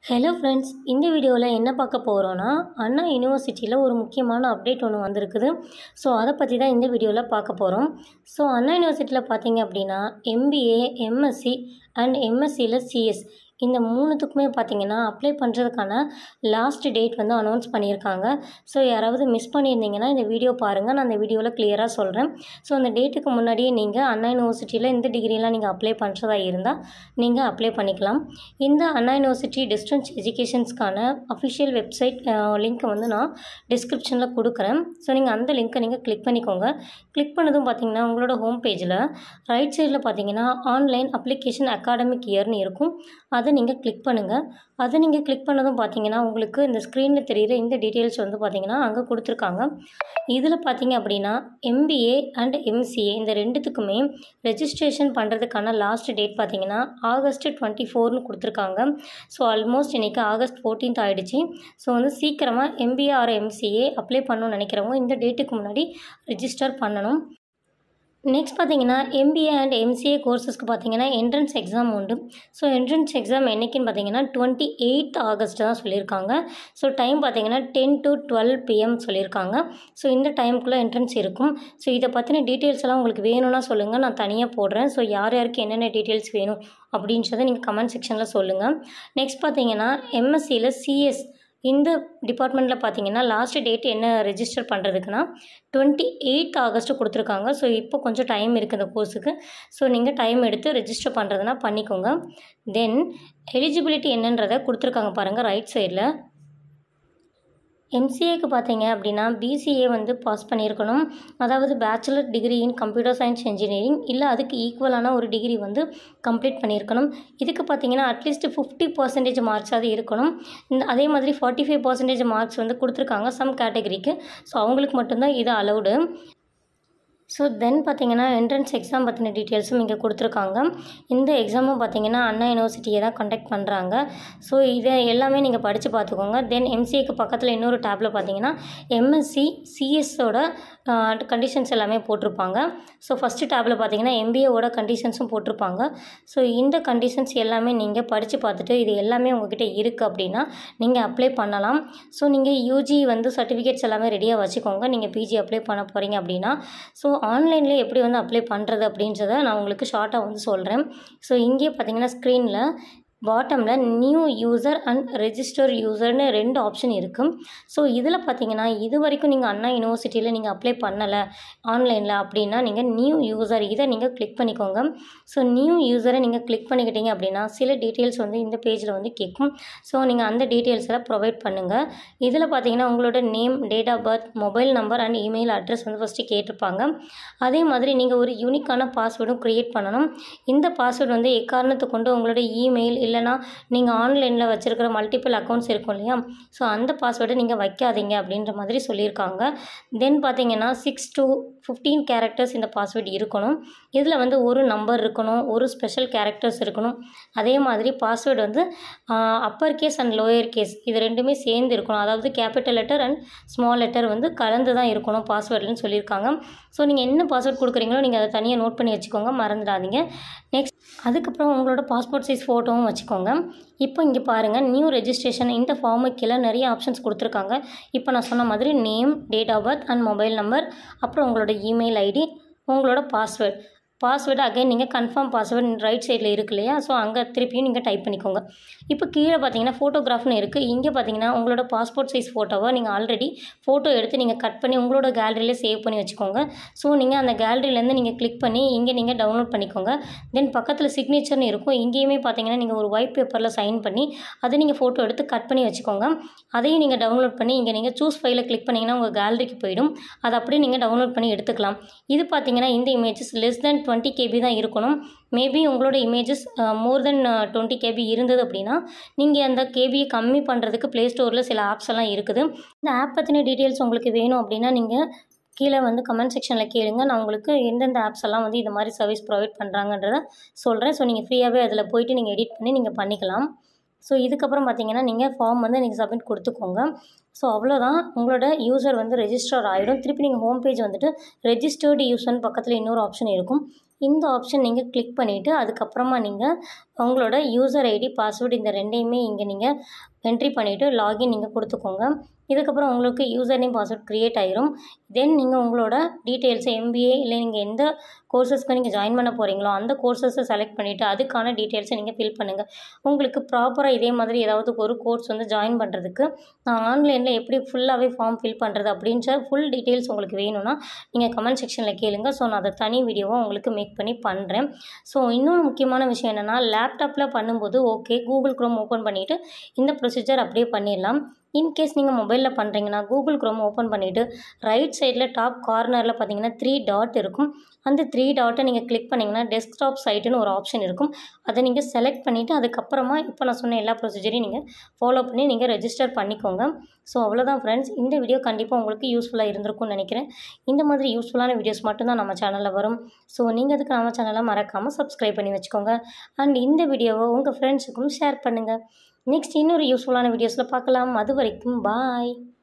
hello friends இந்த வீடியோவில் என்ன பார்க்க போகிறோன்னா அண்ணா யூனிவர்சிட்டியில் ஒரு முக்கியமான அப்டேட் ஒன்று வந்திருக்குது ஸோ அதை பற்றி தான் இந்த வீடியோவில் பார்க்க போகிறோம் ஸோ அண்ணா யூனிவர்சிட்டியில் பார்த்தீங்க அப்படின்னா எம்பிஏ எம்எஸ்சி அண்ட் எம்எஸ்சியில் சிஎஸ் இந்த மூணுத்துக்குமே பார்த்தீங்கன்னா அப்ளை பண்ணுறதுக்கான லாஸ்ட் டேட் வந்து அனௌன்ஸ் பண்ணியிருக்காங்க ஸோ யாராவது மிஸ் பண்ணியிருந்தீங்கன்னா இந்த வீடியோ பாருங்கள் நான் அந்த வீடியோவில் கிளியராக சொல்கிறேன் ஸோ அந்த டேட்டுக்கு முன்னாடியே நீங்கள் அண்ணா யூனிவர்சிட்டியில் இந்த டிகிரிலாம் நீங்கள் அப்ளை பண்ணுறதா இருந்தால் நீங்கள் அப்ளை பண்ணிக்கலாம் இந்த அண்ணா யூனிவர்சிட்டி டிஸ்டன்ஸ் எஜுகேஷன்ஸ்க்கான அஃபிஷியல் வெப்சைட் லிங்க்கை வந்து நான் டிஸ்கிரிப்ஷனில் கொடுக்குறேன் ஸோ நீங்கள் அந்த லிங்க்கை நீங்கள் கிளிக் பண்ணிக்கோங்க கிளிக் பண்ணதும் பார்த்தீங்கன்னா உங்களோட ஹோம் பேஜில் ரைட் சைடில் பார்த்தீங்கன்னா ஆன்லைன் அப்ளிகேஷன் அகாடமிக் இயர்னு இருக்கும் அதை நீங்கள் கிளிக் பண்ணுங்கள் அதை நீங்கள் கிளிக் பண்ணதும் பார்த்தீங்கன்னா உங்களுக்கு இந்த ஸ்க்ரீனில் தெரிகிற இந்த டீட்டெயில்ஸ் வந்து பார்த்தீங்கன்னா அங்கே கொடுத்துருக்காங்க இதில் பார்த்தீங்க அப்படின்னா எம்பிஏ அண்ட் எம்சிஏ இந்த ரெண்டுத்துக்குமே ரெஜிஸ்ட்ரேஷன் பண்ணுறதுக்கான லாஸ்ட் டேட் பார்த்தீங்கன்னா ஆகஸ்ட் டுவெண்ட்டி ஃபோர்னு கொடுத்துருக்காங்க ஸோ ஆல்மோஸ்ட் இன்றைக்கி ஆகஸ்ட் ஃபோர்டீன்த் ஆகிடுச்சு ஸோ வந்து சீக்கிரமாக எம்பிஏ ஆர் எம்சிஏ அப்ளை பண்ணணும்னு நினைக்கிறவங்க இந்த டேட்டுக்கு முன்னாடி ரெஜிஸ்டர் பண்ணணும் நெக்ஸ்ட் பார்த்தீங்கன்னா எம்பிஏ அண்ட் எம்சிஏ கோர்சஸ்க்கு பார்த்தீங்கன்னா என்ட்ரன்ஸ் எக்ஸாம் உண்டு ஸோ என்ட்ரன்ஸ் எக்ஸாம் என்றைக்குன்னு பார்த்தீங்கன்னா டுவெண்ட்டி எயித் ஆகஸ்ட் தான் சொல்லியிருக்காங்க ஸோ டைம் பார்த்தீங்கன்னா டென் டு டுவெல் பிஎம் சொல்லியிருக்காங்க ஸோ இந்த டைமுக்குள்ளே என்ட்ரன்ஸ் இருக்கும் ஸோ இதை பற்றின டீட்டெயில்ஸ் எல்லாம் உங்களுக்கு வேணும்னா சொல்லுங்கள் நான் தனியாக போடுறேன் ஸோ யார் யாருக்கு என்னென்ன டீட்டெயில்ஸ் வேணும் அப்படின்றத நீங்கள் கமெண்ட் செக்ஷனில் சொல்லுங்கள் நெக்ஸ்ட் பார்த்தீங்கன்னா எம்எஸ்சியில் சிஎஸ் இந்த டிபார்ட்மெண்ட்டில் பார்த்தீங்கன்னா லாஸ்ட் டேட் என்ன ரெஜிஸ்டர் பண்ணுறதுக்குன்னா டுவெண்ட்டி எயிட் ஆகஸ்ட்டு கொடுத்துருக்காங்க ஸோ இப்போ கொஞ்சம் டைம் இருக்குது இந்த கோர்ஸுக்கு ஸோ நீங்கள் டைம் எடுத்து ரெஜிஸ்டர் பண்ணுறதுனா பண்ணிக்கோங்க தென் எலிஜிபிலிட்டி என்னன்றதை கொடுத்துருக்காங்க பாருங்கள் ரைட் சைடில் எம்சிஏக்கு பார்த்தீங்க அப்படின்னா பிசிஏ வந்து பாஸ் பண்ணியிருக்கணும் அதாவது bachelor degree in computer science engineering இல்லை அதுக்கு ஈக்குவலான ஒரு டிகிரி வந்து கம்ப்ளீட் பண்ணியிருக்கணும் இதுக்கு பார்த்தீங்கன்னா அட்லீஸ்ட் ஃபிஃப்டி பர்சன்டேஜ் மார்க்ஸ் அது இருக்கணும் இந்த அதே மாதிரி ஃபார்ட்டி ஃபைவ் பர்சன்டேஜ் மார்க்ஸ் வந்து கொடுத்துருக்காங்க சம் கேட்டகரிக்கு ஸோ அவங்களுக்கு மட்டும்தான் இது அலௌடு ஸோ தென் பார்த்தீங்கன்னா என்ட்ரன்ஸ் எக்ஸாம் பற்றின டீட்டெயில்ஸும் இங்கே கொடுத்துருக்காங்க இந்த எக்ஸாமும் பார்த்தீங்கன்னா அண்ணா யூனிவர்சிட்டியை தான் கண்டக்ட் பண்ணுறாங்க ஸோ இதை எல்லாமே நீங்கள் படித்து பார்த்துக்கோங்க தென் எம்சிஏக்கு பக்கத்தில் இன்னொரு டேப்பில் பார்த்தீங்கன்னா எம்எஸ்சி சிஎஸோட கண்டிஷன்ஸ் எல்லாமே போட்டிருப்பாங்க ஸோ ஃபஸ்ட்டு டேப்பில் பார்த்தீங்கன்னா எம்பிஏவோட கண்டிஷன்ஸும் போட்டிருப்பாங்க ஸோ இந்த கண்டிஷன்ஸ் எல்லாமே நீங்கள் படித்து பார்த்துட்டு இது எல்லாமே உங்ககிட்ட இருக்குது அப்படின்னா நீங்கள் அப்ளை பண்ணலாம் ஸோ நீங்கள் யூஜி வந்து சர்டிஃபிகேட்ஸ் எல்லாமே ரெடியாக வச்சுக்கோங்க நீங்கள் பிஜி அப்ளை பண்ண போகிறீங்க அப்படின்னா ஸோ ஆன்லைனில் எப்படி வந்து அப்ளை பண்ணுறது அப்படின்றத நான் உங்களுக்கு ஷார்ட்டாக வந்து சொல்கிறேன் ஸோ இங்கே பார்த்தீங்கன்னா ஸ்க்ரீனில் பாட்டமில் நியூ யூசர் அண்ட் ரெஜிஸ்டர் யூசர்னு ரெண்டு ஆப்ஷன் இருக்குது ஸோ இதில் பார்த்தீங்கன்னா இது வரைக்கும் நீங்கள் அண்ணா யூனிவர்சிட்டியில் நீங்கள் அப்ளை பண்ணலை ஆன்லைனில் அப்படின்னா நீங்கள் நியூ யூசர் இதை நீங்கள் கிளிக் பண்ணிக்கோங்க ஸோ நியூ யூசரை நீங்கள் கிளிக் பண்ணிக்கிட்டீங்க அப்படின்னா சில டீட்டெயில்ஸ் வந்து இந்த பேஜில் வந்து கேட்கும் ஸோ நீங்கள் அந்த டீட்டெயில்ஸ் எல்லாம் ப்ரொவைட் பண்ணுங்கள் இதில் பார்த்தீங்கன்னா உங்களோட name date of birth mobile number and email address வந்து ஃபஸ்ட்டு கேட்டிருப்பாங்க அதே மாதிரி நீங்கள் ஒரு யூனிக்கான பாஸ்வேர்டும் க்ரியேட் பண்ணணும் இந்த பாஸ்வேர்டு வந்து எக்காரணத்தை கொண்டு உங்களோட இமெயில் இல்லைனா நீங்கள் ஆன்லைனில் வச்சுருக்கிற மல்டிபிள் அக்கௌண்ட்ஸ் இருக்கும் இல்லையா ஸோ அந்த பாஸ்வேர்டை நீங்கள் வைக்காதீங்க அப்படின்ற மாதிரி சொல்லியிருக்காங்க தென் பார்த்தீங்கன்னா சிக்ஸ் டு ஃபிஃப்டீன் கேரக்டர்ஸ் இந்த பாஸ்வேர்டு இருக்கணும் இதில் வந்து ஒரு நம்பர் இருக்கணும் ஒரு ஸ்பெஷல் கேரக்டர்ஸ் இருக்கணும் அதே மாதிரி பாஸ்வேர்டு வந்து upper case and lower case இது ரெண்டுமே சேர்ந்து இருக்கணும் அதாவது capital letter and small letter வந்து கலந்து தான் இருக்கணும் பாஸ்வேர்டுன்னு சொல்லியிருக்காங்க ஸோ நீங்கள் என்ன பாஸ்வேர்ட் கொடுக்குறீங்களோ நீங்கள் அதை தனியாக நோட் பண்ணி வச்சுக்கோங்க மறந்துடாதீங்க நெக்ஸ்ட் அதுக்கப்புறம் உங்களோட பாஸ்போர்ட் சைஸ் ஃபோட்டோவும் வச்சுக்கோங்க இப்போ இங்கே பாருங்கள் நியூ ரெஜிஸ்ட்ரேஷன் இந்த ஃபார்முக்கு கீழே நிறைய ஆப்ஷன்ஸ் கொடுத்துருக்காங்க இப்போ நான் சொன்ன மாதிரி name date of birth and mobile number அப்புறம் உங்களோட இமெயில் ஐடி உங்களோட பாஸ்வேர்ட் பாஸ்வேர்டு அகைன் நீங்கள் கன்ஃபார்ம் பாஸ்வேர்டு ரைட் சைடில் இருக்கு இல்லையா ஸோ அங்கே திருப்பியும் நீங்கள் டைப் பண்ணிக்கோங்க இப்போ கீழே பார்த்தீங்கன்னா ஃபோட்டோகிராஃப்னு இருக்குது இங்கே பார்த்தீங்கன்னா உங்களோட பாஸ்போர்ட் சைஸ் ஃபோட்டோவை நீங்கள் ஆல்ரெடி ஃபோட்டோ எடுத்து நீங்கள் கட் பண்ணி உங்களோட கேலரியில் சேவ் பண்ணி வச்சுக்கோங்க ஸோ நீங்கள் அந்த கேலரியிலேருந்து நீங்கள் கிளிக் பண்ணி இங்கே நீங்கள் டவுன்லோட் பண்ணிக்கோங்க தென் பக்கத்தில் சிக்னேச்சர்னு இருக்கும் இங்கேயுமே பார்த்தீங்கன்னா நீங்கள் ஒரு ஒயிட் பேப்பரில் சைன் பண்ணி அதை நீங்கள் ஃபோட்டோ எடுத்து கட் பண்ணி வச்சுக்கோங்க அதையும் நீங்கள் டவுன்லோட் பண்ணி இங்கே நீங்கள் சூஸ் ஃபைலில் கிளிக் பண்ணிங்கன்னா உங்கள் கேலரிக்கு போயிடும் அதை அப்படியே நீங்கள் டவுன்லோட் பண்ணி எடுத்துக்கலாம் இது பார்த்தீங்கன்னா இந்த images less than twenty KB தான் இருக்கணும் மேபி உங்களோட images more than twenty KB இருந்தது அப்படின்னா நீங்கள் அந்த கேபியை கம்மி பண்ணுறதுக்கு ப்ளே ஸ்டோரில் சில ஆப்ஸ் எல்லாம் இருக்குது இந்த ஆப் பற்றின டீட்டெயில்ஸ் உங்களுக்கு வேணும் அப்படின்னா நீங்கள் கீழே வந்து கமெண்ட் செக்ஷனில் கேளுங்க நான் உங்களுக்கு எந்தெந்த ஆப்ஸ் எல்லாம் வந்து இந்த மாதிரி சர்வீஸ் ப்ரொவைட் பண்ணுறாங்கன்றத சொல்கிறேன் ஸோ நீங்கள் ஃப்ரீயாகவே அதில் போயிட்டு நீங்கள் எடிட் பண்ணி நீங்கள் பண்ணிக்கலாம் ஸோ இதுக்கப்புறம் பார்த்தீங்கன்னா நீங்கள் ஃபார்ம் வந்து நீங்கள் சப்மிட் கொடுத்துக்கோங்க ஸோ அவ்வளோதான் உங்களோட யூசர் வந்து ரெஜிஸ்டர் ஆகிடும் திருப்பி நீங்கள் ஹோம் பேஜ் வந்துட்டு ரெஜிஸ்டர்டு யூசர்னு பக்கத்தில் இன்னொரு ஆப்ஷன் இருக்கும் இந்த ஆப்ஷன் நீங்கள் கிளிக் பண்ணிவிட்டு அதுக்கப்புறமா நீங்கள் உங்களோட யூசர் ஐடி பாஸ்வேர்டு இந்த ரெண்டையுமே இங்கே நீங்கள் என்ட்ரி பண்ணிவிட்டு லாகின் நீங்கள் கொடுத்துக்கோங்க இதுக்கப்புறம் உங்களுக்கு யூசர் நேம் பாஸ்வேர்ட் க்ரியேட் ஆயிரும் தென் நீங்கள் உங்களோட டீட்டெயில்ஸ் எம்பிஏ இல்லை நீங்கள் எந்த கோர்சஸ்க்கு நீங்கள் ஜாயின் பண்ண போகிறீங்களோ அந்த கோர்சஸை செலக்ட் பண்ணிவிட்டு அதுக்கான டீட்டெயில்ஸை நீங்கள் ஃபில் பண்ணுங்கள் உங்களுக்கு ப்ராப்பராக இதே மாதிரி ஏதாவது ஒரு கோர்ஸ் வந்து ஜாயின் பண்ணுறதுக்கு நான் ஆன்லைனில் எப்படி ஃபுல்லாகவே ஃபார்ம் ஃபில் பண்ணுறது அப்படின்ற ஃபுல் டீட்டெயில்ஸ் உங்களுக்கு வேணும்னா நீங்கள் கமெண்ட் செக்ஷனில் கேளுங்க ஸோ நான் அதை தனி வீடியோவாக உங்களுக்கு மேக் பண்ணி பண்ணுறேன் ஸோ இன்னொரு முக்கியமான விஷயம் என்னென்னா லேப்டாப்பில் பண்ணும்போது ஓகே கூகுள் க்ரோம் ஓப்பன் பண்ணிவிட்டு இந்த ப்ரொசீஜர் அப்படியே பண்ணிடலாம் இன்கேஸ் நீங்கள் மொபைலில் பண்ணுறீங்கன்னா கூகுள் க்ரோம் ஓப்பன் பண்ணிவிட்டு ரைட் சைடில் டாப் கார்னரில் பார்த்தீங்கன்னா த்ரீ டாட் இருக்கும் அந்த த்ரீ டாட்டை நீங்கள் கிளிக் பண்ணிங்கன்னா டெஸ்க்டாப் சைட்டுன்னு ஒரு ஆப்ஷன் இருக்கும் அதை நீங்கள் செலக்ட் பண்ணிவிட்டு அதுக்கப்புறமா இப்போ நான் சொன்ன எல்லா ப்ரொசீஜரையும் நீங்கள் ஃபாலோ பண்ணி நீங்கள் ரெஜிஸ்டர் பண்ணிக்கோங்க ஸோ அவ்வளோதான் ஃப்ரெண்ட்ஸ் இந்த வீடியோ கண்டிப்பாக உங்களுக்கு யூஸ்ஃபுல்லாக இருந்திருக்கும்னு நினைக்கிறேன் இந்த மாதிரி யூஸ்ஃபுல்லான வீடியோஸ் மட்டும்தான் நம்ம சேனலில் வரும் ஸோ நீங்கள் அதுக்கு நம்ம சேனலை மறக்காமல் சப்ஸ்கிரைப் பண்ணி வச்சுக்கோங்க அண்ட் இந்த வீடியோவை உங்கள் ஃப்ரெண்ட்ஸுக்கும் ஷேர் பண்ணுங்கள் நெக்ஸ்ட் இன்னொரு யூஸ்ஃபுல்லான வீடியோஸில் பார்க்கலாம் அது வரைக்கும் பாய்